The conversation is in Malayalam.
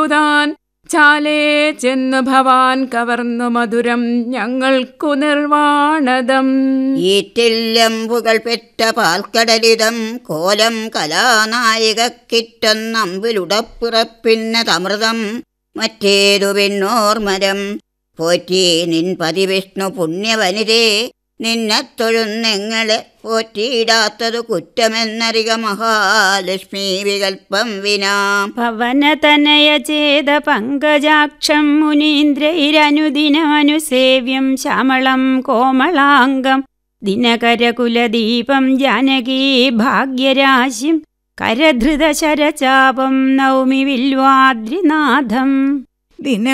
ഓർത്തുതാൻ ചാലേ ചെന്നു ഭവാൻ കവർന്നു മധുരം ഞങ്ങൾക്കു നിർവാണതം ഈറ്റില്ലമ്പുകൾ പെറ്റ പാൽക്കടലിതം കോലം കലാനായികക്കിറ്റൊന്നമ്പിലുടപ്പിറപ്പിന്നതമൃതം മറ്റേതു പിന്നോർമരം പോറ്റി നിൻ പതിവിഷ്ണു പുണ്യവനിതേ നിന്നെ തൊഴുന്നെങ്ങളെ പോറ്റിയിടാത്തതു കുറ്റമെന്നറിക മഹാലക്ഷ്മി വികൽപ്പം വിനാ പവനതനയ ചേത പങ്കജാക്ഷം മുനീന്ദ്രൈരനുദിനമനുസേവ്യം ശ്യാമളം കോമളാംഗം ദിനകരകുലദീപം ജാനകീ ഭാഗ്യരാശിം കരധൃതശരചാപം നൗമി വില്വാദ്രിനാഥം ദിന